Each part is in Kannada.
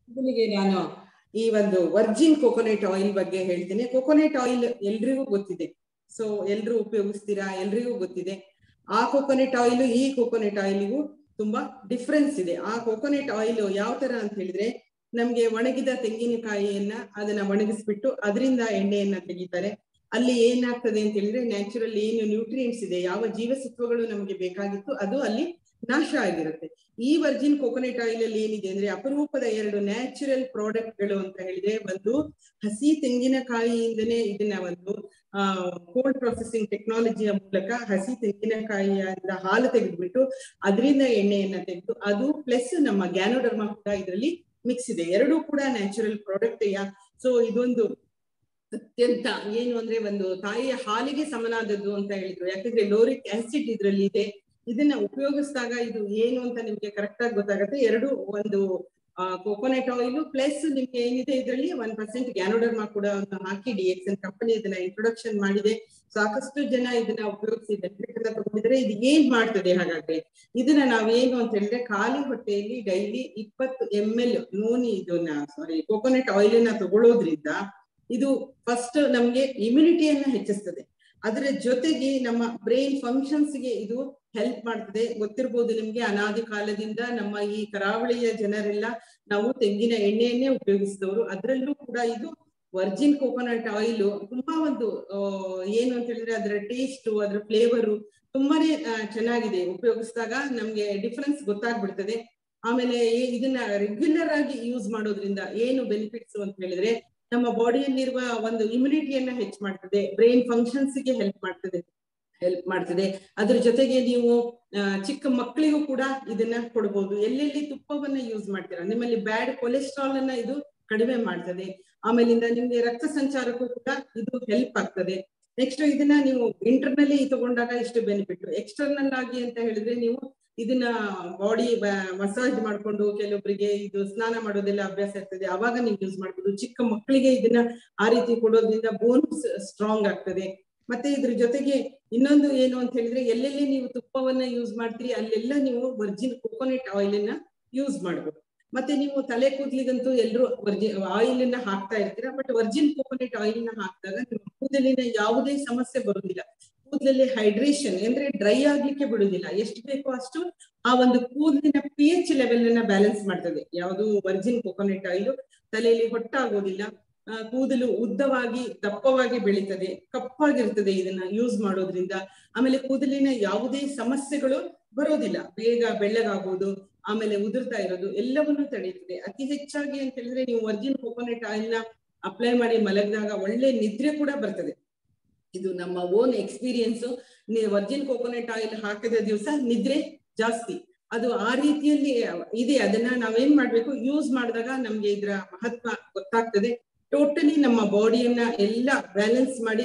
ಮೊದಲಿಗೆ ನಾನು ಈ ಒಂದು ವರ್ಜಿನ್ ಕೋಕೋನಟ್ ಆಯಿಲ್ ಬಗ್ಗೆ ಹೇಳ್ತೀನಿ ಕೋಕೋನಟ್ ಆಯಿಲ್ ಎಲ್ರಿಗೂ ಗೊತ್ತಿದೆ ಸೊ ಎಲ್ರು ಉಪಯೋಗಿಸ್ತೀರಾ ಎಲ್ರಿಗೂ ಗೊತ್ತಿದೆ ಆ ಕೋಕೋನಟ್ ಆಯಿಲ್ ಈ ಕೋಕೋನಟ್ ಆಯಿಲ್ಗೂ ತುಂಬಾ ಡಿಫ್ರೆನ್ಸ್ ಇದೆ ಆ ಕೋಕೋನಟ್ ಆಯಿಲ್ ಯಾವ ತರ ಅಂತ ಹೇಳಿದ್ರೆ ನಮ್ಗೆ ಒಣಗಿದ ತೆಂಗಿನಕಾಯಿಯನ್ನ ಅದನ್ನ ಒಣಗಿಸ್ಬಿಟ್ಟು ಅದರಿಂದ ಎಣ್ಣೆಯನ್ನ ತೆಗಿತಾರೆ ಅಲ್ಲಿ ಏನಾಗ್ತದೆ ಅಂತ ಹೇಳಿದ್ರೆ ನ್ಯಾಚುರಲ್ ಏನು ನ್ಯೂಟ್ರಿಯೆಂಟ್ಸ್ ಇದೆ ಯಾವ ಜೀವಸತ್ವಗಳು ನಮಗೆ ಬೇಕಾಗಿತ್ತು ಅದು ಅಲ್ಲಿ ನಾಶ ಆಗಿರುತ್ತೆ ಈ ವರ್ಜಿನ್ ಕೋಕೋನಟ್ ಆಯಿಲ್ ಅಲ್ಲಿ ಏನಿದೆ ಅಂದ್ರೆ ಅಪರೂಪದ ಎರಡು ನ್ಯಾಚುರಲ್ ಪ್ರಾಡಕ್ಟ್ ಗಳು ಅಂತ ಹೇಳಿದ್ರೆ ಒಂದು ಹಸಿ ತೆಂಗಿನಕಾಯಿಯಿಂದನೇ ಇದನ್ನ ಒಂದು ಆ ಕೋಲ್ಡ್ ಪ್ರೊಸೆಸಿಂಗ್ ಟೆಕ್ನಾಲಜಿಯ ಮೂಲಕ ಹಸಿ ತೆಂಗಿನಕಾಯಿಯಿಂದ ಹಾಲು ತೆಗೆದ್ಬಿಟ್ಟು ಅದರಿಂದ ಎಣ್ಣೆಯನ್ನ ತೆಗೆದು ಅದು ಪ್ಲಸ್ ನಮ್ಮ ಗ್ಯಾನೋಡರ್ಮಾ ಕೂಡ ಇದರಲ್ಲಿ ಮಿಕ್ಸ್ ಇದೆ ಎರಡೂ ಕೂಡ ನ್ಯಾಚುರಲ್ ಪ್ರಾಡಕ್ಟ್ ಯಾ ಸೊ ಇದೊಂದು ಅತ್ಯಂತ ಏನು ಅಂದ್ರೆ ಒಂದು ತಾಯಿಯ ಹಾಲಿಗೆ ಸಮನಾದದ್ದು ಅಂತ ಹೇಳಿದ್ರು ಯಾಕಂದ್ರೆ ಲೋರಿಕ್ ಆಸಿಡ್ ಇದ್ರಲ್ಲಿ ಇದೆ ಇದನ್ನ ಉಪಯೋಗಿಸಿದಾಗ ಇದು ಏನು ಅಂತ ನಿಮ್ಗೆ ಕರೆಕ್ಟ್ ಆಗಿ ಗೊತ್ತಾಗುತ್ತೆ ಎರಡು ಒಂದು ಕೋಕೋನಟ್ ಆಯಿಲ್ ಪ್ಲಸ್ ನಿಮ್ಗೆ ಏನಿದೆ ಇದರಲ್ಲಿ ಒನ್ ಪರ್ಸೆಂಟ್ ಗ್ಯಾನೋಡರ್ಮಾ ಕೂಡ ಒಂದು ಹಾಕಿ ಡಿ ಎಕ್ಸ್ ಎನ್ ಕಂಪನಿ ಇದನ್ನ ಇಂಟ್ರೊಡಕ್ಷನ್ ಮಾಡಿದೆ ಸಾಕಷ್ಟು ಜನ ಇದನ್ನ ಉಪಯೋಗಿಸಿ ಬೆನಿಫಿಟ್ ಎಲ್ಲ ತಗೊಂಡಿದ್ರೆ ಇದು ಏನ್ ಮಾಡ್ತದೆ ಹಾಗಾದ್ರೆ ಇದನ್ನ ನಾವೇನು ಅಂತ ಹೇಳಿದ್ರೆ ಖಾಲಿ ಹೊಟ್ಟೆಯಲ್ಲಿ ಡೈಲಿ ಇಪ್ಪತ್ತು ಎಂ ಎಲ್ ನೋನಿ ಇದನ್ನ ಸಾರಿ ಕೋಕೋನಟ್ ಆಯಿಲ್ ಅನ್ನ ತಗೊಳ್ಳೋದ್ರಿಂದ ಇದು ಫಸ್ಟ್ ನಮ್ಗೆ ಇಮ್ಯುನಿಟಿಯನ್ನ ಹೆಚ್ಚಿಸ್ತದೆ ಅದರ ಜೊತೆಗೆ ನಮ್ಮ ಬ್ರೈನ್ ಫಂಕ್ಷನ್ಸ್ ಗೆ ಇದು ಹೆಲ್ಪ್ ಮಾಡ್ತದೆ ಗೊತ್ತಿರ್ಬೋದು ನಿಮ್ಗೆ ಅನಾದಿ ಕಾಲದಿಂದ ನಮ್ಮ ಈ ಕರಾವಳಿಯ ಜನರೆಲ್ಲ ನಾವು ತೆಂಗಿನ ಎಣ್ಣೆಯನ್ನೇ ಉಪಯೋಗಿಸಿದವರು ಅದರಲ್ಲೂ ಕೂಡ ಇದು ವರ್ಜಿನ್ ಕೋಕೋನಟ್ ಆಯಿಲ್ ತುಂಬಾ ಒಂದು ಏನು ಅಂತ ಹೇಳಿದ್ರೆ ಅದರ ಟೇಸ್ಟ್ ಅದರ ಫ್ಲೇವರು ತುಂಬಾನೇ ಚೆನ್ನಾಗಿದೆ ಉಪಯೋಗಿಸಿದಾಗ ನಮ್ಗೆ ಡಿಫ್ರೆನ್ಸ್ ಗೊತ್ತಾಗ್ಬಿಡ್ತದೆ ಆಮೇಲೆ ಇದನ್ನ ರೆಗ್ಯುಲರ್ ಆಗಿ ಯೂಸ್ ಮಾಡೋದ್ರಿಂದ ಏನು ಬೆನಿಫಿಟ್ಸ್ ಅಂತ ಹೇಳಿದ್ರೆ ನಮ್ಮ ಬಾಡಿಯಲ್ಲಿರುವ ಒಂದು ಇಮ್ಯುನಿಟಿಯನ್ನ ಹೆಚ್ಚು ಮಾಡ್ತದೆ ಬ್ರೈನ್ ಫಂಕ್ಷನ್ಸ್ ಗೆ ಹೆಲ್ಪ್ ಮಾಡ್ತದೆ ಹೆಲ್ಪ್ ಮಾಡ್ತದೆ ಅದ್ರ ಜೊತೆಗೆ ನೀವು ಚಿಕ್ಕ ಮಕ್ಕಳಿಗೂ ಕೂಡ ಇದನ್ನ ಕೊಡ್ಬೋದು ಎಲ್ಲೆಲ್ಲಿ ತುಪ್ಪವನ್ನ ಯೂಸ್ ಮಾಡ್ತೀರಾ ನಿಮ್ಮಲ್ಲಿ ಬ್ಯಾಡ್ ಕೊಲೆಸ್ಟ್ರಾಲ್ ಅನ್ನ ಇದು ಕಡಿಮೆ ಮಾಡ್ತದೆ ಆಮೇಲಿಂದ ನಿಮ್ಗೆ ರಕ್ತ ಸಂಚಾರಕ್ಕೂ ಕೂಡ ಇದು ಹೆಲ್ಪ್ ಆಗ್ತದೆ ನೆಕ್ಸ್ಟ್ ಇದನ್ನ ನೀವು ಇಂಟರ್ನಲ್ಲಿ ತಗೊಂಡಾಗ ಇಷ್ಟು ಬೆನಿಫಿಟ್ ಎಕ್ಸ್ಟರ್ನಲ್ ಆಗಿ ಅಂತ ಹೇಳಿದ್ರೆ ನೀವು ಇದನ್ನ ಬಾಡಿ ಮಸಾಜ್ ಮಾಡ್ಕೊಂಡು ಕೆಲವೊಬ್ಬರಿಗೆ ಇದು ಸ್ನಾನ ಮಾಡೋದೆಲ್ಲ ಅಭ್ಯಾಸ ಇರ್ತದೆ ಅವಾಗ ನೀವು ಯೂಸ್ ಮಾಡ್ಬೋದು ಚಿಕ್ಕ ಮಕ್ಕಳಿಗೆ ಇದನ್ನ ಆ ರೀತಿ ಕೊಡೋದ್ರಿಂದ ಬೋನ್ಸ್ ಸ್ಟ್ರಾಂಗ್ ಆಗ್ತದೆ ಮತ್ತೆ ಇದ್ರ ಜೊತೆಗೆ ಇನ್ನೊಂದು ಏನು ಅಂತ ಹೇಳಿದ್ರೆ ಎಲ್ಲೆಲ್ಲಿ ನೀವು ತುಪ್ಪವನ್ನ ಯೂಸ್ ಮಾಡ್ತೀರಿ ಅಲ್ಲೆಲ್ಲ ನೀವು ವರ್ಜಿನ್ ಕೋಕೋನಟ್ ಆಯಿಲ್ ಅನ್ನ ಯೂಸ್ ಮಾಡ್ಬೋದು ಮತ್ತೆ ನೀವು ತಲೆ ಕೂದ್ಲಿಗಂತೂ ಎಲ್ಲರೂ ವರ್ಜಿನ್ ಆಯಿಲ್ ಅನ್ನ ಹಾಕ್ತಾ ಇರ್ತೀರಾ ಬಟ್ ವರ್ಜಿನ್ ಕೋಕೋನಟ್ ಆಯಿಲ್ ನ ಹಾಕಿದಾಗ ನಿಮ್ಮ ಕೂದಲಿನ ಯಾವುದೇ ಸಮಸ್ಯೆ ಬರುವುದಿಲ್ಲ ಕೂದಲಲ್ಲಿ ಹೈಡ್ರೇಷನ್ ಅಂದ್ರೆ ಡ್ರೈ ಆಗ್ಲಿಕ್ಕೆ ಬಿಡುದಿಲ್ಲ ಎಷ್ಟು ಬೇಕೋ ಅಷ್ಟು ಆ ಒಂದು ಕೂದಲಿನ ಪಿ ಎಚ್ ಲೆವೆಲ್ ಅನ್ನ ಬ್ಯಾಲೆನ್ಸ್ ಮಾಡ್ತದೆ ಯಾವುದು ವರ್ಜಿನ್ ಕೋಕೋನಟ್ ಆಯಿಲ್ ತಲೆಯಲ್ಲಿ ಹೊಟ್ಟಾಗೋದಿಲ್ಲ ಕೂದಲು ಉದ್ದವಾಗಿ ದಪ್ಪವಾಗಿ ಬೆಳೀತದೆ ಕಪ್ಪಾಗಿರ್ತದೆ ಇದನ್ನ ಯೂಸ್ ಮಾಡೋದ್ರಿಂದ ಆಮೇಲೆ ಕೂದಲಿನ ಯಾವುದೇ ಸಮಸ್ಯೆಗಳು ಬರೋದಿಲ್ಲ ಬೇಗ ಬೆಳ್ಳಗಾಗೋದು ಆಮೇಲೆ ಉದುರ್ತಾ ಇರೋದು ಎಲ್ಲವನ್ನೂ ತಡೆಯುತ್ತದೆ ಅತಿ ಹೆಚ್ಚಾಗಿ ಅಂತ ಹೇಳಿದ್ರೆ ನೀವು ವರ್ಜಿನ್ ಕೋಕೋನಟ್ ಆಯಿಲ್ ನ ಅಪ್ಲೈ ಮಾಡಿ ಮಲಗಿದಾಗ ಒಳ್ಳೆ ನಿದ್ರೆ ಕೂಡ ಬರ್ತದೆ ಇದು ನಮ್ಮ own experience virgin coconut oil ಹಾಕಿದ ದಿವಸ ನಿದ್ರೆ ಜಾಸ್ತಿ ಅದು ಆ ರೀತಿಯಲ್ಲಿ ಇದೆ ಅದನ್ನ ನಾವೇನ್ ಮಾಡ್ಬೇಕು ಯೂಸ್ ಮಾಡಿದಾಗ ನಮ್ಗೆ ಇದ್ರ ಮಹತ್ವ ಗೊತ್ತಾಗ್ತದೆ ಟೋಟಲಿ ನಮ್ಮ ಬಾಡಿಯನ್ನ ಎಲ್ಲ ಬ್ಯಾಲೆನ್ಸ್ ಮಾಡಿ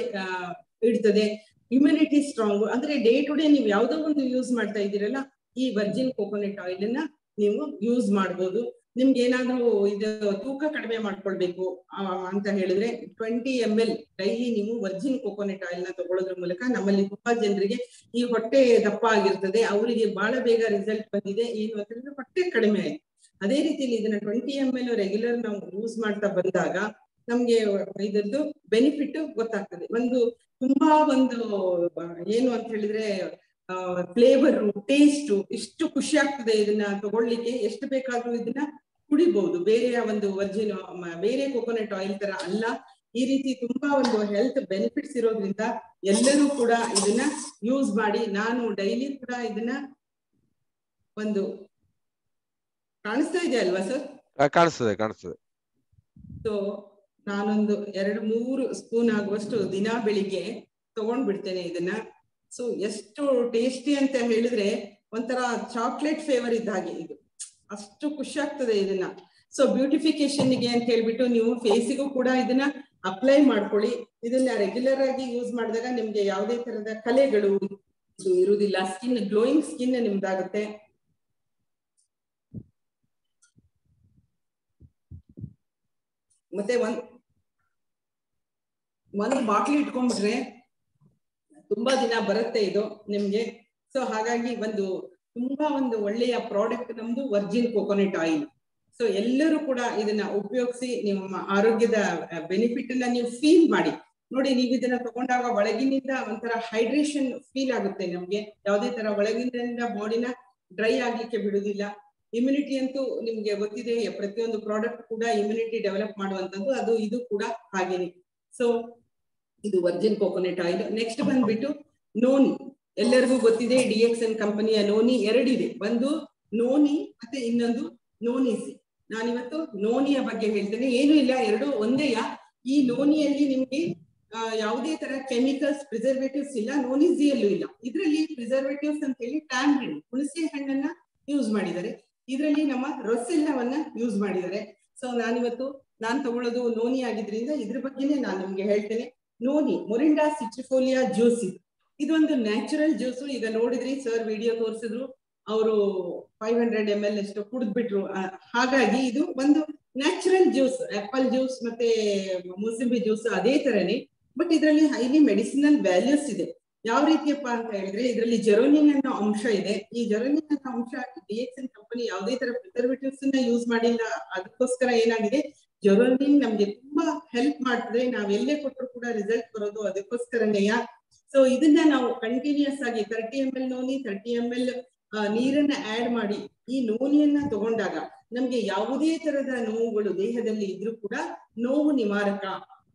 ಇಡ್ತದೆ ಇಮ್ಯುನಿಟಿ ಸ್ಟ್ರಾಂಗ್ ಅಂದ್ರೆ ಡೇ ಟು ಡೇ ನೀವು ಯಾವ್ದೋ ಒಂದು ಯೂಸ್ ಮಾಡ್ತಾ ಇದ್ದೀರಲ್ಲ ಈ ವರ್ಜಿನ್ ಕೋಕೋನಟ್ ಆಯಿಲ್ ಅನ್ನ ನೀವು ಯೂಸ್ ಮಾಡ್ಬೋದು ನಿಮ್ಗೆ ಏನಾದ್ರೂ ಇದು ತೂಕ ಕಡಿಮೆ ಮಾಡ್ಕೊಳ್ಬೇಕು ಅಂತ ಹೇಳಿದ್ರೆ ಟ್ವೆಂಟಿ ಎಂ ಎಲ್ ಡೈಲಿ ನೀವು ವರ್ಜಿನ್ ಕೋಕೋನಟ್ ಆಯಿಲ್ ನ ತಗೊಳ್ಳೋದ್ರ ಮೂಲಕ ನಮ್ಮಲ್ಲಿ ತುಂಬಾ ಜನರಿಗೆ ಈ ಹೊಟ್ಟೆ ದಪ್ಪ ಆಗಿರ್ತದೆ ಅವರಿಗೆ ಬಹಳ ಬೇಗ ರಿಸಲ್ಟ್ ಬಂದಿದೆ ಏನು ಅಂತ ಹೇಳಿದ್ರೆ ಹೊಟ್ಟೆ ಕಡಿಮೆ ಆಯ್ತು ಅದೇ ರೀತಿಯಲ್ಲಿ ಇದನ್ನ ಟ್ವೆಂಟಿ ಎಂ ಎಲ್ ರೆಗ್ಯುಲರ್ ನಾವು ಯೂಸ್ ಮಾಡ್ತಾ ಬಂದಾಗ ನಮ್ಗೆ ಇದರದ್ದು ಬೆನಿಫಿಟ್ ಗೊತ್ತಾಗ್ತದೆ ಒಂದು ತುಂಬಾ ಒಂದು ಏನು ಅಂತ ಹೇಳಿದ್ರೆ ಫ್ಲೇವರ್ ಟೇಸ್ಟ್ ಇಷ್ಟು ಖುಷಿ ಆಗ್ತದೆ ಇದನ್ನ ತಗೊಳ್ಳಿಕ್ಕೆ ಎಷ್ಟು ಬೇಕಾದ್ರೂ ಇದನ್ನ ಕುಡಿಬಹುದು ಬೇರೆಯ ಒಂದು ವರ್ಜಿನ್ ಬೇರೆ ಕೋಕೋನಟ್ ಆಯಿಲ್ ತರ ಅಲ್ಲ ಈ ರೀತಿ ತುಂಬಾ ಒಂದು ಹೆಲ್ತ್ ಬೆನಿಫಿಟ್ಸ್ ಇರೋದ್ರಿಂದ ಎಲ್ಲರೂ ಕೂಡ ಇದನ್ನ ಯೂಸ್ ಮಾಡಿ ನಾನು ಡೈಲಿ ಕೂಡ ಇದನ್ನ ಒಂದು ಕಾಣಿಸ್ತಾ ಇದೆ ಅಲ್ವಾ ಸರ್ ಕಾಣಿಸ್ತದೆ ಕಾಣಿಸ್ತದೆ ಸೊ ನಾನೊಂದು ಎರಡು ಮೂರು ಸ್ಪೂನ್ ಆಗುವಷ್ಟು ದಿನ ಬೆಳಿಗ್ಗೆ ತಗೊಂಡ್ ಬಿಡ್ತೇನೆ ಇದನ್ನ ಸೊ ಎಷ್ಟು ಟೇಸ್ಟಿ ಅಂತ ಹೇಳಿದ್ರೆ ಒಂಥರ ಚಾಕ್ಲೇಟ್ ಫ್ಲೇವರ್ ಇದ್ದ ಹಾಗೆ ಇದು ಅಷ್ಟು ಖುಷಿ ಆಗ್ತದೆ ಇದನ್ನ ಸೊ ಬ್ಯೂಟಿಫಿಕೇಶನ್ಗೆ ಅಂತ ಹೇಳ್ಬಿಟ್ಟು ನೀವು ಫೇಸಿಗೂ ಕೂಡ ಇದನ್ನ ಅಪ್ಲೈ ಮಾಡ್ಕೊಳ್ಳಿ ಇದನ್ನ ರೆಗ್ಯುಲರ್ ಆಗಿ ಯೂಸ್ ಮಾಡಿದಾಗ ನಿಮ್ಗೆ ಯಾವುದೇ ತರದ ಕಲೆಗಳು ಇದು ಇರುವುದಿಲ್ಲ ಸ್ಕಿನ್ ಗ್ಲೋಯಿಂಗ್ ಸ್ಕಿನ್ ನಿಮ್ದಾಗುತ್ತೆ ಮತ್ತೆ ಒಂದ್ ಒಂದ್ ಬಾಟ್ಲಿ ಇಟ್ಕೊಂಡ್ಬಿಟ್ರೆ ತುಂಬಾ ದಿನ ಬರುತ್ತೆ ಇದು ನಿಮ್ಗೆ ಸೊ ಹಾಗಾಗಿ ಒಂದು ತುಂಬಾ ಒಂದು ಒಳ್ಳೆಯ ಪ್ರಾಡಕ್ಟ್ ನಮ್ದು ವರ್ಜಿನ್ ಕೋಕೋನಟ್ ಆಯಿಲ್ ಸೊ ಎಲ್ಲರೂ ಕೂಡ ಇದನ್ನ ಉಪಯೋಗಿಸಿ ನಿಮ್ಮ ಆರೋಗ್ಯದ ಬೆನಿಫಿಟ್ ಅನ್ನ ನೀವು ಫೀಲ್ ಮಾಡಿ ನೋಡಿ ನೀವು ಇದನ್ನ ತಗೊಂಡಾಗ ಒಳಗಿನಿಂದ ಒಂಥರ ಹೈಡ್ರೇಷನ್ ಫೀಲ್ ಆಗುತ್ತೆ ನಮ್ಗೆ ಯಾವುದೇ ತರ ಒಳಗಿನಿಂದ ಬಾಡಿನ ಡ್ರೈ ಆಗ್ಲಿಕ್ಕೆ ಬಿಡುದಿಲ್ಲ ಇಮ್ಯುನಿಟಿ ಅಂತೂ ನಿಮ್ಗೆ ಗೊತ್ತಿದೆ ಪ್ರತಿಯೊಂದು ಪ್ರಾಡಕ್ಟ್ ಕೂಡ ಇಮ್ಯುನಿಟಿ ಡೆವಲಪ್ ಮಾಡುವಂತದ್ದು ಅದು ಇದು ಕೂಡ ಹಾಗೇನೆ ಸೊ ಇದು ವರ್ಜಿನ್ ಕೋಕೋನಟ್ ಆಯಿಲ್ ನೆಕ್ಸ್ಟ್ ಬಂದ್ಬಿಟ್ಟು ನೋನಿ ಎಲ್ಲರಿಗೂ ಗೊತ್ತಿದೆ ಡಿ ಎಕ್ಸ್ ಎನ್ ಕಂಪನಿಯ ನೋನಿ ಎರಡಿದೆ ಒಂದು ನೋನಿ ಮತ್ತೆ ಇನ್ನೊಂದು ನೋನಿಸಿ ನಾನಿವತ್ತು ನೋನಿಯ ಬಗ್ಗೆ ಹೇಳ್ತೇನೆ ಏನು ಇಲ್ಲ ಎರಡು ಒಂದೇಯ ಈ ನೋನಿಯಲ್ಲಿ ನಿಮ್ಗೆ ಯಾವುದೇ ತರ ಕೆಮಿಕಲ್ಸ್ ಪ್ರಿಸರ್ವೇಟಿವ್ಸ್ ಇಲ್ಲ ನೋನಿಸಿಯಲ್ಲೂ ಇಲ್ಲ ಇದರಲ್ಲಿ ಪ್ರಿಸರ್ವೇಟಿವ್ಸ್ ಅಂತ ಹೇಳಿ ಟ್ಯಾಮ್ರಿನ್ ಹುಣಸೆ ಹಣ್ಣನ್ನ ಯೂಸ್ ಮಾಡಿದ್ದಾರೆ ಇದರಲ್ಲಿ ನಮ್ಮ ರೊಸೆಲ್ಲವನ್ನ ಯೂಸ್ ಮಾಡಿದ್ದಾರೆ ಸೊ ನಾನಿವತ್ತು ನಾನ್ ತಗೊಳ್ಳೋದು ನೋನಿ ಆಗಿದ್ರಿಂದ ಇದ್ರ ಬಗ್ಗೆನೇ ನಾನು ನಿಮ್ಗೆ ಹೇಳ್ತೇನೆ ನೋನಿ ಮೊರಿಂಡಾ ಸಿಟ್ರಿಫೋಲಿಯಾ ಜ್ಯೂಸ್ ಇದು ಇದೊಂದು ನ್ಯಾಚುರಲ್ ಜ್ಯೂಸ್ ಈಗ ನೋಡಿದ್ರಿ ಸರ್ ವಿಡಿಯೋ ತೋರಿಸಿದ್ರು ಅವರು ಫೈವ್ ಹಂಡ್ರೆಡ್ ಎಮ್ ಎಲ್ ಅಷ್ಟು ಕುಡಿದ್ಬಿಟ್ರು ಹಾಗಾಗಿ ಇದು ಒಂದು ನ್ಯಾಚುರಲ್ ಜ್ಯೂಸ್ ಆಪಲ್ ಜ್ಯೂಸ್ ಮತ್ತೆ ಮೂಸಂಬಿ ಜ್ಯೂಸ್ ಅದೇ ತರನೇ ಬಟ್ ಇದರಲ್ಲಿ ಹೈಲಿ ಮೆಡಿಸಿನಲ್ ವ್ಯಾಲ್ಯೂಸ್ ಇದೆ ಯಾವ ರೀತಿಯಪ್ಪ ಅಂತ ಹೇಳಿದ್ರೆ ಇದರಲ್ಲಿ ಜೆರೋನಿನ್ ಅನ್ನೋ ಅಂಶ ಇದೆ ಈ ಜೆರೋನಿನ್ ಅನ್ನೋ ಅಂಶ ಡಿ ಎಕ್ಸ್ ಎನ್ ಕಂಪನಿ ಯಾವುದೇ ತರ ಪ್ರಿಸರ್ವೇಟಿವ್ಸ್ ನ ಯೂಸ್ ಮಾಡಿಲ್ಲ ಅದಕ್ಕೋಸ್ಕರ ಏನಾಗಿದೆ ಜೆರೋನಿನ್ ನಮ್ಗೆ ತುಂಬಾ ಹೆಲ್ಪ್ ಮಾಡ್ತದೆ ನಾವ್ ಎಲ್ಲೇ ಕೊಟ್ಟರು ಕೂಡ ರಿಸಲ್ಟ್ ಬರೋದು ಅದಕ್ಕೋಸ್ಕರನೇಯ ಸೊ ಇದನ್ನ ನಾವು ಕಂಟಿನ್ಯೂಸ್ ಆಗಿ thirty M L noni thirty M L ನೀರನ್ನ ಆಡ್ ಮಾಡಿ ಈ ನೋನಿಯನ್ನ ತಗೊಂಡಾಗ ನಮ್ಗೆ ಯಾವುದೇ ತರದ ನೋವುಗಳು ದೇಹದಲ್ಲಿ ಇದ್ರೂ ಕೂಡ ನೋವು ನಿವಾರಕ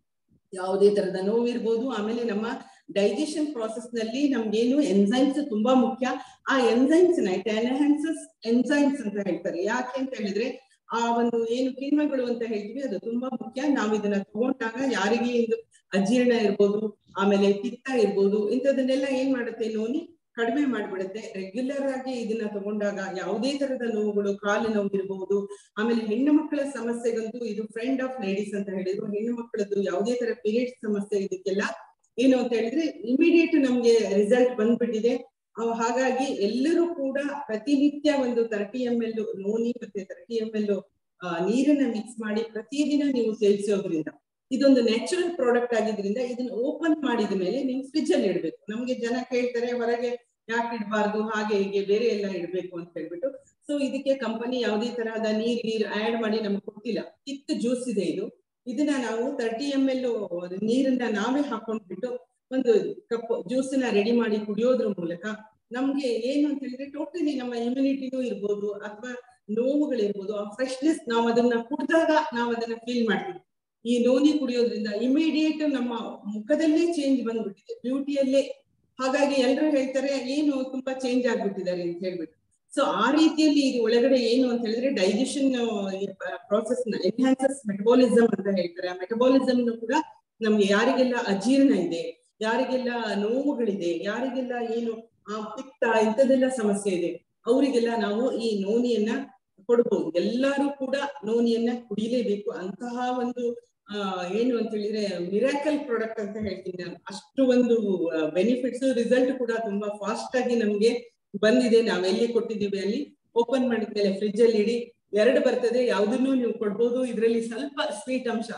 ಯಾವುದೇ ತರದ ನೋವು ಇರ್ಬೋದು ಆಮೇಲೆ ನಮ್ಮ ಡೈಜೆಷನ್ ಪ್ರಾಸೆಸ್ ನಲ್ಲಿ ನಮ್ಗೇನು ಎನ್ಸೈಮ್ಸ್ ತುಂಬಾ ಮುಖ್ಯ ಆ ಎನ್ಸೈಮ್ಸ್ ನ ಇಟ್ ಎನ್ಹಾನ್ಸಸ್ ಎನ್ಸೈಮ್ಸ್ ಅಂತ ಹೇಳ್ತಾರೆ ಯಾಕೆ ಅಂತ ಹೇಳಿದ್ರೆ ಆ ಒಂದು ಏನು ಕಿಣ್ವಗಳು ಅಂತ ಹೇಳ್ತೀವಿ ಅದು ತುಂಬಾ ಮುಖ್ಯ ನಾವು ಇದನ್ನ ತಗೊಂಡಾಗ ಯಾರಿಗೆ ಇದು ಅಜೀರ್ಣ ಇರ್ಬೋದು ಆಮೇಲೆ ಪಿತ್ತ ಇರ್ಬೋದು ಇಂಥದನ್ನೆಲ್ಲ ಏನ್ ಮಾಡುತ್ತೆ ನೋನಿ ಕಡಿಮೆ ಮಾಡ್ಬಿಡುತ್ತೆ ರೆಗ್ಯುಲರ್ ಆಗಿ ಇದನ್ನ ತಗೊಂಡಾಗ ಯಾವುದೇ ತರದ ನೋವುಗಳು ಕಾಲು ನೋವು ಇರಬಹುದು ಆಮೇಲೆ ಹೆಣ್ಣು ಮಕ್ಕಳ ಸಮಸ್ಯೆಗಂತೂ ಇದು ಫ್ರೆಂಡ್ ಆಫ್ ಲೇಡೀಸ್ ಅಂತ ಹೇಳಿದ್ರು ಹೆಣ್ಣು ಮಕ್ಕಳದ್ದು ಯಾವುದೇ ತರ ಪೀರಿಯಡ್ಸ್ ಸಮಸ್ಯೆ ಇದಕ್ಕೆಲ್ಲ ಏನು ಅಂತ ಹೇಳಿದ್ರೆ ಇಮಿಡಿಯೇಟ್ ನಮ್ಗೆ ರಿಸಲ್ಟ್ ಬಂದ್ಬಿಟ್ಟಿದೆ ಹಾಗಾಗಿ ಎಲ್ಲರೂ ಕೂಡ ಪ್ರತಿನಿತ್ಯ ಒಂದು ತರ್ಟಿ ಎಂ ಎಲ್ ನೋನಿ ಮತ್ತೆ ತರ್ಟಿ ಎಂ ಎಲ್ ನೀರನ್ನ ಮಿಕ್ಸ್ ಮಾಡಿ ಪ್ರತಿದಿನ ನೀವು ಸೇವಿಸೋದ್ರಿಂದ ಇದೊಂದು ನ್ಯಾಚುರಲ್ ಪ್ರಾಡಕ್ಟ್ ಆಗಿದ್ರಿಂದ ಇದನ್ನ ಓಪನ್ ಮಾಡಿದ ಮೇಲೆ ನೀವು ಫ್ರಿಜ್ ಅಲ್ಲಿ ಇಡ್ಬೇಕು ನಮ್ಗೆ ಜನ ಕೇಳ್ತಾರೆ ಹೊರಗೆ ಯಾಕೆ ಇಡಬಾರ್ದು ಹಾಗೆ ಹೀಗೆ ಬೇರೆ ಎಲ್ಲ ಇಡ್ಬೇಕು ಅಂತ ಹೇಳ್ಬಿಟ್ಟು ಸೊ ಇದಕ್ಕೆ ಕಂಪನಿ ಯಾವುದೇ ತರಹದ ನೀರ್ ನೀರ್ ಆಡ್ ಮಾಡಿ ನಮ್ಗೆ ಕೊಟ್ಟಿಲ್ಲ ಕಿತ್ ಜ್ಯೂಸ್ ಇದೆ ಇದು ಇದನ್ನ ನಾವು ತರ್ಟಿ ಎಂ ಎಲ್ ನೀರನ್ನ ನಾವೇ ಹಾಕೊಂಡ್ಬಿಟ್ಟು ಒಂದು ಕಪ್ ಜ್ಯೂಸ್ ನ ರೆಡಿ ಮಾಡಿ ಕುಡಿಯೋದ್ರ ಮೂಲಕ ನಮ್ಗೆ ಏನು ಅಂತ ಹೇಳಿದ್ರೆ ಟೋಟಲಿ ನಮ್ಮ ಇಮ್ಯುನಿಟಿನೂ ಇರ್ಬೋದು ಅಥವಾ ನೋವುಗಳಿರ್ಬೋದು ಆ ಫ್ರೆಶ್ನೆಸ್ ನಾವು ಅದನ್ನ ಕುಡಿದಾಗ ನಾವು ಅದನ್ನ ಫೀಲ್ ಮಾಡ್ತೀವಿ ಈ ನೋನಿ ಕುಡಿಯೋದ್ರಿಂದ ಇಮಿಡಿಯೇಟ್ ನಮ್ಮ ಮುಖದಲ್ಲೇ ಚೇಂಜ್ ಬಂದ್ಬಿಟ್ಟಿದೆ ಬ್ಯೂಟಿಯಲ್ಲೇ ಹಾಗಾಗಿ ಎಲ್ಲರೂ ಹೇಳ್ತಾರೆ ಏನು ತುಂಬಾ ಚೇಂಜ್ ಆಗ್ಬಿಟ್ಟಿದ್ದಾರೆ ಅಂತ ಹೇಳ್ಬಿಟ್ಟು ಸೊ ಆ ರೀತಿಯಲ್ಲಿ ಇದು ಒಳಗಡೆ ಏನು ಅಂತ ಹೇಳಿದ್ರೆ ಡೈಜೆಷನ್ ಪ್ರಾಸೆಸ್ ನ ಎನ್ಹಾನ್ಸಸ್ ಮೆಟಬಾಲಿಸಮ್ ಅಂತ ಹೇಳ್ತಾರೆ ಆ ಮೆಟಬಾಲಿಸಮ್ ಕೂಡ ನಮ್ಗೆ ಯಾರಿಗೆಲ್ಲ ಅಜೀರ್ಣ ಇದೆ ಯಾರಿಗೆಲ್ಲ ನೋವುಗಳಿದೆ ಯಾರಿಗೆಲ್ಲ ಏನು ಆ ಪಿತ್ತ ಇಂಥದೆಲ್ಲ ಸಮಸ್ಯೆ ಇದೆ ಅವರಿಗೆಲ್ಲ ನಾವು ಈ ನೋನಿಯನ್ನ ಕೊಡ್ಬೋದು ಎಲ್ಲರೂ ಕೂಡ ನೋನಿಯನ್ನ ಕುಡಿಲೇಬೇಕು ಅಂತಹ ಒಂದು ಆ ಏನು ಅಂತ ಹೇಳಿದ್ರೆ ಮಿರಾಕಲ್ ಪ್ರಾಡಕ್ಟ್ ಅಂತ ಹೇಳ್ತೀನಿ ನಾನು ಅಷ್ಟು ಒಂದು ಬೆನಿಫಿಟ್ಸ್ ರಿಸಲ್ಟ್ ಕೂಡ ತುಂಬಾ ಫಾಸ್ಟ್ ಆಗಿ ನಮ್ಗೆ ಬಂದಿದೆ ನಾವ್ ಎಲ್ಲಿ ಕೊಟ್ಟಿದ್ದೀವಿ ಅಲ್ಲಿ ಓಪನ್ ಮಾಡಿದ್ಮೇಲೆ ಫ್ರಿಜ್ ಅಲ್ಲಿ ಇಡಿ ಎರಡು ಬರ್ತದೆ ಯಾವ್ದನ್ನು ನೀವು ಕೊಡ್ಬೋದು ಇದರಲ್ಲಿ ಸ್ವಲ್ಪ ಸ್ವೀಟ್ ಅಂಶ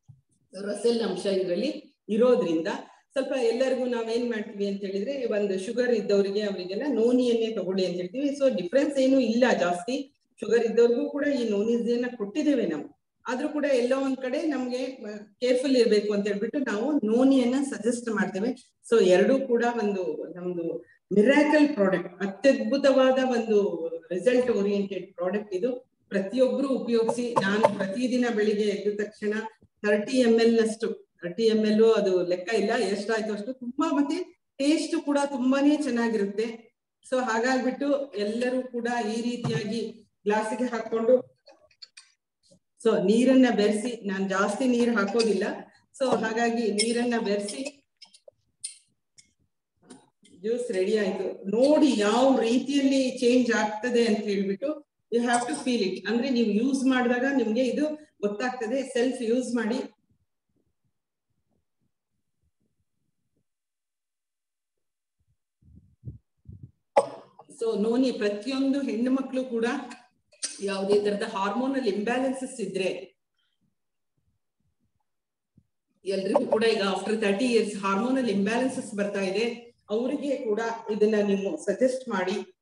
ರಸೆಲ್ ಅಂಶ ಇದರಲ್ಲಿ ಇರೋದ್ರಿಂದ ಸ್ವಲ್ಪ ಎಲ್ಲರಿಗೂ ನಾವೇನ್ ಮಾಡ್ತೀವಿ ಅಂತ ಹೇಳಿದ್ರೆ ಒಂದು ಶುಗರ್ ಇದ್ದವರಿಗೆ ಅವರಿಗೆಲ್ಲ ನೋನಿಯನ್ನೇ ತಗೊಳ್ಳಿ ಅಂತ ಹೇಳ್ತೀವಿ ಸೊ ಡಿಫ್ರೆನ್ಸ್ ಏನು ಇಲ್ಲ ಜಾಸ್ತಿ ಶುಗರ್ ಇದ್ದವ್ರಿಗೂ ಕೂಡ ಈ ನೋನಿಸಿಯನ್ನ ಕೊಟ್ಟಿದ್ದೇವೆ ನಾವು ಆದ್ರೂ ಕೂಡ ಎಲ್ಲೋ ಒಂದ್ ಕಡೆ ನಮ್ಗೆ ಕೇರ್ಫುಲ್ ಇರ್ಬೇಕು ಅಂತ ಹೇಳ್ಬಿಟ್ಟು ನಾವು ನೋನಿಯನ್ನ ಸಜೆಸ್ಟ್ ಮಾಡ್ತೇವೆ ಸೊ ಎರಡೂ ಕೂಡ ಒಂದು ನಮ್ದು ಮಿರಾಕಲ್ ಪ್ರಾಡಕ್ಟ್ ಅತ್ಯದ್ಭುತವಾದ ಒಂದು ರಿಸಲ್ಟ್ ಓರಿಯೆಂಟೆಡ್ ಪ್ರಾಡಕ್ಟ್ ಇದು ಪ್ರತಿಯೊಬ್ರು ಉಪಯೋಗಿಸಿ ನಾನು ಪ್ರತಿದಿನ ಬೆಳಿಗ್ಗೆ ಎದ್ದ ತಕ್ಷಣ ಥರ್ಟಿ ಎಂ ಎಲ್ ನಷ್ಟು ಥರ್ಟಿ ಎಂ ಎಲ್ ಅದು ಲೆಕ್ಕ ಇಲ್ಲ ಎಷ್ಟಾಯ್ತು ಅಷ್ಟು ತುಂಬಾ ಮತ್ತೆ ಟೇಸ್ಟ್ ಕೂಡ ತುಂಬಾನೇ ಚೆನ್ನಾಗಿರುತ್ತೆ ಸೊ ಹಾಗಾಗ್ಬಿಟ್ಟು ಎಲ್ಲರೂ ಕೂಡ ಈ ರೀತಿಯಾಗಿ ಗ್ಲಾಸಿಗೆ ಹಾಕೊಂಡು ಸೊ ನೀರನ್ನ ಬೆರೆಸಿ ನಾನ್ ಜಾಸ್ತಿ ನೀರು ಹಾಕೋದಿಲ್ಲ ಸೊ ಹಾಗಾಗಿ ನೀರನ್ನ ಬೆರೆಸಿ ಜ್ಯೂಸ್ ರೆಡಿ ಆಯ್ತು ನೋಡಿ ಯಾವ ರೀತಿಯಲ್ಲಿ ಚೇಂಜ್ ಆಗ್ತದೆ ಅಂತ ಹೇಳ್ಬಿಟ್ಟು you have to feel it ಅಂದ್ರೆ ನೀವು ಯೂಸ್ ಮಾಡಿದಾಗ ನಿಮ್ಗೆ ಇದು ಗೊತ್ತಾಗ್ತದೆ ಸೆಲ್ಫ್ ಯೂಸ್ ಮಾಡಿ ಸೊ ನೋನಿ ಪ್ರತಿಯೊಂದು ಹೆಣ್ಣು ಮಕ್ಕಳು ಕೂಡ ಯಾವುದೇ ತರದ ಹಾರ್ಮೋನಲ್ ಇಂಬ್ಯಾಲೆನ್ಸಸ್ ಇದ್ರೆ ಎಲ್ರಿಗೂ ಕೂಡ ಈಗ after thirty years hormonal imbalances ಬರ್ತಾ ಇದೆ ಅವರಿಗೆ ಕೂಡ ಇದನ್ನ ನೀವು ಸಜೆಸ್ಟ್ ಮಾಡಿ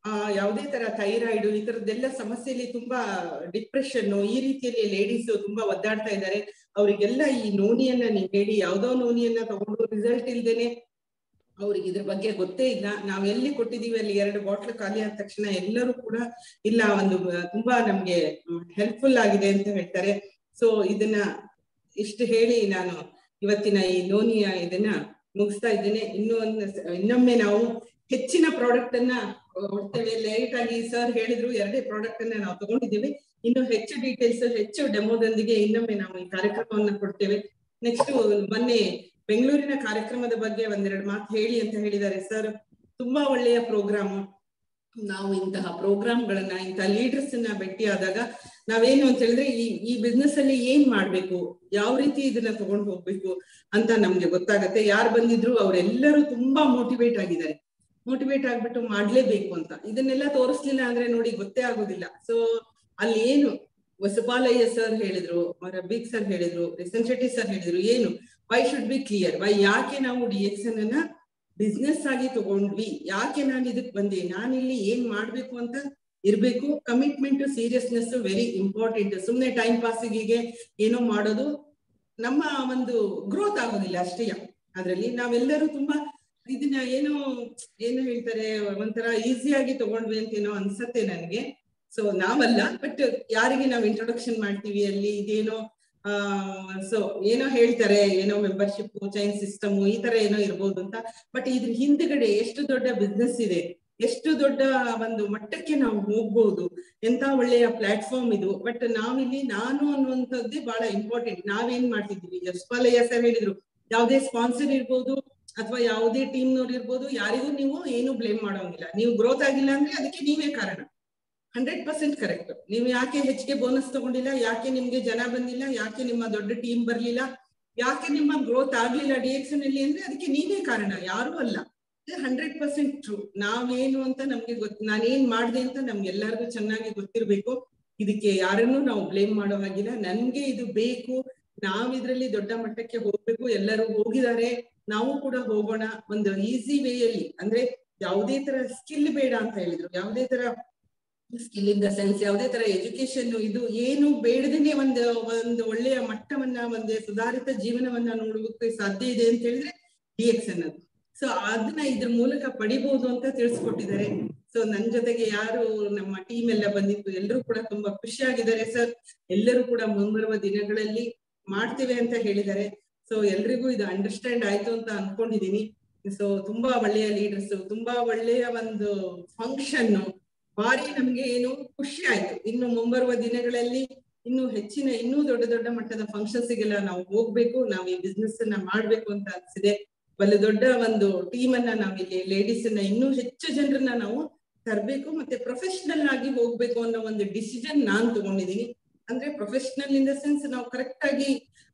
ಆ ಯಾವುದೇ ತರ ಥೈರಾಯ್ಡ್ ಈ ತರದ್ದೆಲ್ಲ ಸಮಸ್ಯೆಯಲ್ಲಿ ತುಂಬಾ ಡಿಪ್ರೆಷನ್ ಈ ರೀತಿಯಲ್ಲಿ ಲೇಡೀಸ್ ತುಂಬಾ ಒದ್ದಾಡ್ತಾ ಇದ್ದಾರೆ ಅವರಿಗೆಲ್ಲ ಈ ನೋನಿಯನ್ನ ನೀವು ಹೇಳಿ ಯಾವ್ದೋ ನೋನಿಯನ್ನ ತಗೊಂಡು ರಿಸಲ್ಟ್ ಇಲ್ದೇನೆ ಅವ್ರಿಗೆ ಇದ್ರ ಬಗ್ಗೆ ಗೊತ್ತೇ ಇಲ್ಲ ನಾವ್ ಎಲ್ಲಿ ಕೊಟ್ಟಿದೀವಿ ಅಲ್ಲಿ ಎರಡು ಬಾಟ್ಲ್ ಖಾಲಿ ಆದ ತಕ್ಷಣ ಎಲ್ಲರೂ ಕೂಡ ಇಲ್ಲ ಒಂದು ತುಂಬಾ ನಮ್ಗೆ ಹೆಲ್ಪ್ಫುಲ್ ಆಗಿದೆ ಅಂತ ಹೇಳ್ತಾರೆ ಸೊ ಇದನ್ನ ಇಷ್ಟು ಹೇಳಿ ನಾನು ಇವತ್ತಿನ ಈ ನೋನಿಯ ಇದನ್ನ ಮುಗಿಸ್ತಾ ಇದ್ದೇನೆ ಇನ್ನೂ ಒಂದು ಇನ್ನೊಮ್ಮೆ ನಾವು ಹೆಚ್ಚಿನ ಪ್ರಾಡಕ್ಟ್ ಅನ್ನ ಕೊಡ್ತೇವೆ ಲೇಟ್ ಆಗಿ ಸರ್ ಹೇಳಿದ್ರು ಎರಡೇ ಪ್ರಾಡಕ್ಟ್ ಅನ್ನ ನಾವು ತಗೊಂಡಿದ್ದೀವಿ ಇನ್ನು ಹೆಚ್ಚು ಡೀಟೇಲ್ಸ್ ಹೆಚ್ಚು ಡೆಮೋದೊಂದಿಗೆ ಇನ್ನೊಮ್ಮೆ ನಾವು ಈ ಕಾರ್ಯಕ್ರಮವನ್ನ ಕೊಡ್ತೇವೆ ನೆಕ್ಸ್ಟ್ ಮೊನ್ನೆ ಬೆಂಗಳೂರಿನ ಕಾರ್ಯಕ್ರಮದ ಬಗ್ಗೆ ಒಂದೆರಡು ಮಾತು ಹೇಳಿ ಅಂತ ಹೇಳಿದ್ದಾರೆ ಸರ್ ತುಂಬಾ ಒಳ್ಳೆಯ ಪ್ರೋಗ್ರಾಮ್ ನಾವು ಇಂತಹ ಪ್ರೋಗ್ರಾಮ್ಗಳನ್ನ ಇಂತಹ ಲೀಡರ್ಸ್ ಅನ್ನ ಭೇಟಿಯಾದಾಗ ನಾವೇನು ಅಂತ ಹೇಳಿದ್ರೆ ಈ ಈ ಬಿಸ್ನೆಸ್ ಅಲ್ಲಿ ಏನ್ ಮಾಡ್ಬೇಕು ಯಾವ ರೀತಿ ಇದನ್ನ ತಗೊಂಡು ಹೋಗ್ಬೇಕು ಅಂತ ನಮ್ಗೆ ಗೊತ್ತಾಗತ್ತೆ ಯಾರು ಬಂದಿದ್ರು ಅವರೆಲ್ಲರೂ ತುಂಬಾ ಮೋಟಿವೇಟ್ ಆಗಿದ್ದಾರೆ ಮೋಟಿವೇಟ್ ಆಗ್ಬಿಟ್ಟು ಮಾಡ್ಲೇಬೇಕು ಅಂತ ಇದನ್ನೆಲ್ಲ ತೋರಿಸ್ಲಿಲ್ಲ ಅಂದ್ರೆ ನೋಡಿ ಗೊತ್ತೇ ಆಗೋದಿಲ್ಲ ಸೊ ಅಲ್ಲಿ ಏನು ವಸುಪಾಲಯ್ಯ ಸರ್ ಹೇಳಿದ್ರು ರಬೀಕ್ ಸರ್ ಹೇಳಿದ್ರು ರಿಸನ್ ಶೆಟ್ಟಿ ಸರ್ ಹೇಳಿದ್ರು ಏನು why should be clear why ಯಾಕೆ ನಾವು ಡಿ ಎಕ್ಸ್ ಅನ್ನ ಬಿಸ್ನೆಸ್ ಆಗಿ ತಗೊಂಡ್ವಿ ಯಾಕೆ ನಾನು ಇದಕ್ ಬಂದೆ ನಾನಿಲ್ಲಿ ಏನ್ ಮಾಡ್ಬೇಕು ಅಂತ ಇರ್ಬೇಕು ಕಮಿಟ್ಮೆಂಟ್ ಸೀರಿಯಸ್ನೆಸ್ ವೆರಿ ಇಂಪಾರ್ಟೆಂಟ್ ಸುಮ್ನೆ ಟೈಮ್ ಪಾಸಿಗೆ ಏನೋ ಮಾಡೋದು ನಮ್ಮ ಒಂದು ಗ್ರೋತ್ ಆಗೋದಿಲ್ಲ ಅಷ್ಟೇ ಅದ್ರಲ್ಲಿ ನಾವೆಲ್ಲರೂ ತುಂಬಾ ಇದನ್ನ ಏನೋ ಏನು ಹೇಳ್ತಾರೆ ಒಂಥರ ಈಸಿಯಾಗಿ ತಗೊಂಡ್ವಿ ಅಂತ ಏನೋ ಅನ್ಸತ್ತೆ ನನ್ಗೆ ಸೊ ನಾವಲ್ಲ ಬಟ್ ಯಾರಿಗೆ ನಾವು ಇಂಟ್ರೊಡಕ್ಷನ್ ಮಾಡ್ತೀವಿ ಅಲ್ಲಿ ಇದೇನೋ ಆ ಸೊ ಏನೋ ಹೇಳ್ತಾರೆ ಏನೋ ಮೆಂಬರ್ಶಿಪ್ ಚೈನ್ ಸಿಸ್ಟಮ್ ಈ ತರ ಏನೋ ಇರ್ಬೋದು ಅಂತ ಬಟ್ ಇದ್ರ ಹಿಂದ್ಗಡೆ ಎಷ್ಟು ದೊಡ್ಡ ಬಿಸ್ನೆಸ್ ಇದೆ ಎಷ್ಟು ದೊಡ್ಡ ಒಂದು ಮಟ್ಟಕ್ಕೆ ನಾವು ಹೋಗ್ಬಹುದು ಎಂತ ಒಳ್ಳೆಯ ಪ್ಲಾಟ್ಫಾರ್ಮ್ ಇದು ಬಟ್ ನಾವಿಲ್ಲಿ ನಾನು ಅನ್ನುವಂಥದ್ದೇ ಬಹಳ ಇಂಪಾರ್ಟೆಂಟ್ ನಾವೇನ್ ಮಾಡ್ತಿದ್ದೀವಿ ಯಶ್ಪಾಲಯ್ಯ ಸರ್ ಹೇಳಿದ್ರು ಯಾವುದೇ ಸ್ಪಾನ್ಸರ್ ಇರ್ಬೋದು ಅಥವಾ ಯಾವುದೇ ಟೀಮ್ನವ್ರು ಇರ್ಬೋದು ಯಾರಿಗೂ ನೀವು ಏನು ಬ್ಲೇಮ್ ಮಾಡೋಂಗಿಲ್ಲ ನೀವು ಗ್ರೋತ್ ಆಗಿಲ್ಲ ಅಂದ್ರೆ ಅದಕ್ಕೆ ನೀವೇ ಕಾರಣ ಹಂಡ್ರೆಡ್ ಪರ್ಸೆಂಟ್ ಕರೆಕ್ಟ್ ನೀವು ಯಾಕೆ ಹೆಚ್ಚಿಗೆ ಬೋನಸ್ ತಗೊಂಡಿಲ್ಲ ಯಾಕೆ ನಿಮ್ಗೆ ಜನ ಬಂದಿಲ್ಲ ಯಾಕೆ ನಿಮ್ಮ ದೊಡ್ಡ ಟೀಮ್ ಬರ್ಲಿಲ್ಲ ಯಾಕೆ ನಿಮ್ಮ ಗ್ರೋತ್ ಆಗ್ಲಿಲ್ಲ ಡಿಎಕ್ಸನ್ ಅಲ್ಲಿ ಅಂದ್ರೆ ಅದಕ್ಕೆ ನೀವೇ ಕಾರಣ ಯಾರು ಅಲ್ಲ ಹಂಡ್ರೆಡ್ ಪರ್ಸೆಂಟ್ ಟ್ರೂ ನಾವೇನು ಅಂತ ನಮ್ಗೆ ಗೊತ್ತು ನಾನೇನ್ ಮಾಡ್ದೆ ಅಂತ ನಮ್ಗೆಲ್ಲರಿಗೂ ಚೆನ್ನಾಗಿ ಗೊತ್ತಿರ್ಬೇಕು ಇದಕ್ಕೆ ಯಾರನ್ನೂ ನಾವು ಬ್ಲೇಮ್ ಮಾಡೋ ಹಾಗಿಲ್ಲ ನನ್ಗೆ ಇದು ಬೇಕು ನಾವ್ ಇದ್ರಲ್ಲಿ ದೊಡ್ಡ ಮಟ್ಟಕ್ಕೆ ಹೋಗ್ಬೇಕು ಎಲ್ಲರೂ ಹೋಗಿದ್ದಾರೆ ನಾವು ಕೂಡ ಹೋಗೋಣ ಒಂದು ಈಸಿ ವೇಯಲ್ಲಿ ಅಂದ್ರೆ ಯಾವುದೇ ತರ ಸ್ಕಿಲ್ ಬೇಡ ಅಂತ ಹೇಳಿದ್ರು ಯಾವುದೇ ತರ ಸ್ಕಿಲ್ ಇನ್ ದ ಸೆನ್ಸ್ ಯಾವುದೇ ತರ ಎಜುಕೇಶನ್ ಇದು ಏನು ಬೇಡದೇನೆ ಒಂದು ಒಂದು ಒಳ್ಳೆಯ ಮಟ್ಟವನ್ನ ಒಂದು ಸುಧಾರಿತ ಜೀವನವನ್ನ ನೋಡುವುದಕ್ಕೆ ಸಾಧ್ಯ ಇದೆ ಅಂತ ಹೇಳಿದ್ರೆ ಡಿ ಎಕ್ಸ್ ಅನ್ನೋದು ಸೊ ಅದನ್ನ ಇದ್ರ ಮೂಲಕ ಪಡಿಬಹುದು ಅಂತ ತಿಳಿಸ್ಕೊಟ್ಟಿದ್ದಾರೆ ಸೊ ನನ್ ಜೊತೆಗೆ ಯಾರು ನಮ್ಮ ಟೀಮ್ ಎಲ್ಲ ಬಂದಿತ್ತು ಎಲ್ಲರೂ ಕೂಡ ತುಂಬಾ ಖುಷಿಯಾಗಿದ್ದಾರೆ ಸರ್ ಎಲ್ಲರೂ ಕೂಡ ಮುಂಬರುವ ದಿನಗಳಲ್ಲಿ ಮಾಡ್ತೇವೆ ಅಂತ ಹೇಳಿದ್ದಾರೆ ಸೊ ಎಲ್ರಿಗೂ ಇದು ಅಂಡರ್ಸ್ಟ್ಯಾಂಡ್ ಆಯ್ತು ಅಂತ ಅನ್ಕೊಂಡಿದೀನಿ ಸೊ ತುಂಬಾ ಒಳ್ಳೆಯ ಲೀಡರ್ಸ್ ತುಂಬಾ ಒಳ್ಳೆಯ ಒಂದು ಫಂಕ್ಷನ್ ಭಾರಿ ನಮ್ಗೆ ಏನು ಖುಷಿ ಆಯ್ತು ಇನ್ನು ಮುಂಬರುವ ದಿನಗಳಲ್ಲಿ ಇನ್ನು ಹೆಚ್ಚಿನ ಇನ್ನೂ ದೊಡ್ಡ ದೊಡ್ಡ ಮಟ್ಟದ ಫಂಕ್ಷನ್ಸ್ಗೆಲ್ಲ ನಾವು ಹೋಗ್ಬೇಕು ನಾವು ಈ ಬಿಸ್ನೆಸ್ ಅನ್ನ ಮಾಡ್ಬೇಕು ಅಂತ ಅನ್ಸಿದೆ ಬಲು ದೊಡ್ಡ ಒಂದು ಟೀಮ್ ಅನ್ನ ನಾವಿಲ್ಲಿ ಲೇಡೀಸ್ ಅನ್ನ ಇನ್ನೂ ಹೆಚ್ಚು ಜನರನ್ನ ನಾವು ತರಬೇಕು ಮತ್ತೆ ಪ್ರೊಫೆಷನಲ್ ಆಗಿ ಹೋಗ್ಬೇಕು ಅನ್ನೋ ಒಂದು ಡಿಸಿಷನ್ ನಾನ್ ತಗೊಂಡಿದೀನಿ ಅಂದ್ರೆ ಪ್ರೊಫೆಷನಲ್ ಇನ್ ದ ಸೆನ್ಸ್ ನಾವು ಕರೆಕ್ಟ್ ಆಗಿ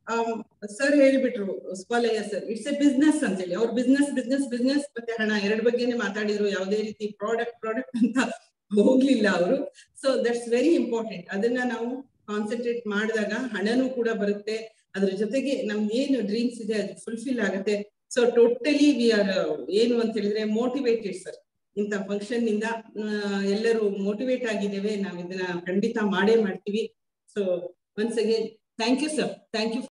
ಸರ್ ಹೇಳಿಬಿಟ್ರು ಸ್ಪಾಲಯ್ಯ ಸರ್ ಇಟ್ಸ್ ಎ ಬಿಸ್ನೆಸ್ ಅಂತ ಹೇಳಿ ಅವ್ರ ಬಿಸ್ನೆಸ್ ಬಿಸ್ನೆಸ್ ಬಿಸ್ನೆಸ್ ಮತ್ತೆ ಹಣ ಎರಡ್ ಬಗ್ಗೆನೆ ಮಾತಾಡಿದ್ರು ಯಾವುದೇ ರೀತಿ ಪ್ರಾಡಕ್ಟ್ ಪ್ರಾಡಕ್ಟ್ ಅಂತ ಹೋಗ್ಲಿಲ್ಲ ಅವರು ಸೊ ದಟ್ಸ್ ವೆರಿ ಇಂಪಾರ್ಟೆಂಟ್ ಅದನ್ನ ನಾವು ಕಾನ್ಸಂಟ್ರೇಟ್ ಮಾಡಿದಾಗ ಹಣನೂ ಕೂಡ ಬರುತ್ತೆ ಅದ್ರ ಜೊತೆಗೆ ನಮ್ದು ಏನು ಡ್ರೀಮ್ಸ್ ಇದೆ ಅದು ಫುಲ್ಫಿಲ್ ಆಗುತ್ತೆ ಸೊ ಟೋಟಲಿ ವಿ ಆರ್ ಏನು ಅಂತ ಹೇಳಿದ್ರೆ ಮೋಟಿವೇಟೆಡ್ ಸರ್ ಇಂಥ ಫಂಕ್ಷನ್ ನಿಂದ ಎಲ್ಲರೂ ಮೋಟಿವೇಟ್ ಆಗಿದ್ದೇವೆ ನಾವ್ ಇದನ್ನ ಖಂಡಿತ ಮಾಡೇ ಮಾಡ್ತೀವಿ so once again thank you sir thank you